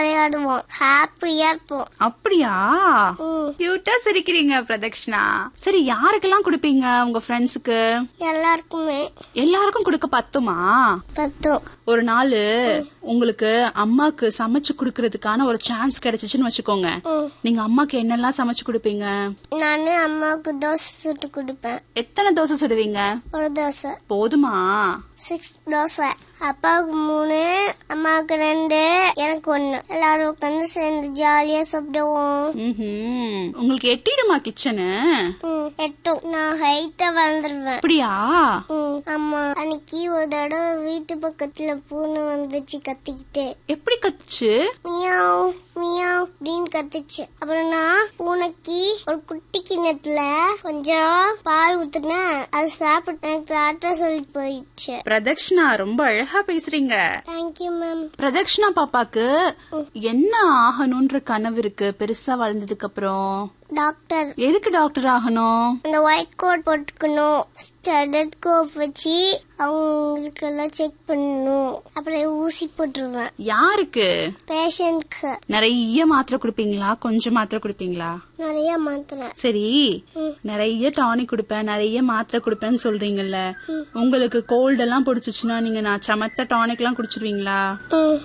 விளையாடுவோம் ஹாப்பியா இருப்போம் அப்படியா ம், கியூட்டா சிரிக்கிறீங்க பிரதக்ஷனா சரி யாருக்கெல்லாம் கொடுப்பீங்க உங்க ஃப்ரெண்ட்ஸுக்கு எல்லாருக்குமே எல்லாருக்கும் கொடுக்க பத்துமா பத்தும் ஒரு நாள் உங்களுக்கு அம்மாக்கு சமைச்சு கொடுக்கறதுக்கான ஒரு சான்ஸ் கிடைச்சிச்சுன்னு வச்சுக்கோங்க ம். நீங்க அம்மாக்கு என்னெல்லாம் சமைச்சு கொடுப்பீங்க நானு அம்மாவுக்கு தோசை சுட்டு கொடுப்பேன் எத்தனை தோசை சுடுவீங்க ஒரு தோசை போதுமா சிக்ஸ் தோசை அப்பாவுக்கு மூணு அம்மாவுக்கு ரெண்டு எனக்கு ஒண்ணு எல்லாரும் உட்காந்து சேர்ந்து ஜாலியா சாப்பிடுவோம் ம்ஹும். உங்களுக்கு எட்டிடுமா கிச்சனு ம், எட்டும் நான் ஹைட்டா வளர்ந்துருவேன் அப்படியா ம், ஆமா அன்னைக்கு ஒரு தடவை வீட்டு பக்கத்துல பூனை வந்துச்சு கத்திக்கிட்டு எப்படி கத்துச்சு மியாவ் மியாவ் அப்படின்னு கத்துச்சு அப்புறம் நான் பூனைக்கு ஒரு குட்டி கிண்ணத்துல கொஞ்சம் பால் ஊத்துனேன் அது சாப்பிட்டு எனக்கு டாட்டா சொல்லிட்டு போயிடுச்சு பிரதக்ஷனா ரொம்ப அழகா பேசுறீங்க தேங்க்யூ மேம் பிரதக்ஷனா பாப்பாக்கு என்ன ஆகணும்ன்ற கனவு இருக்கு பெருசா வளர்ந்ததுக்கு அப்புறம் டாக்டர் எதுக்கு டாக்டர் ஆகணும் அந்த ஒயிட் கோட் போட்டுக்கணும் ஸ்டடட் கோப் வச்சு அவங்களுக்கு எல்லாம் செக் பண்ணணும் அப்புறம் ஊசி போட்டுருவேன் யாருக்கு பேஷண்ட்க்கு நிறைய மாத்திரை கொடுப்பீங்களா கொஞ்சம் மாத்திரை கொடுப்பீங்களா நிறைய மாத்திரை சரி நிறைய டானிக் கொடுப்பேன் நிறைய மாத்திரை கொடுப்பேன்னு சொல்றீங்கல்ல உங்களுக்கு கோல்டு எல்லாம் பிடிச்சிச்சுன்னா நீங்க நான் சமத்த டானிக் எல்லாம் குடிச்சிருவீங்களா ம்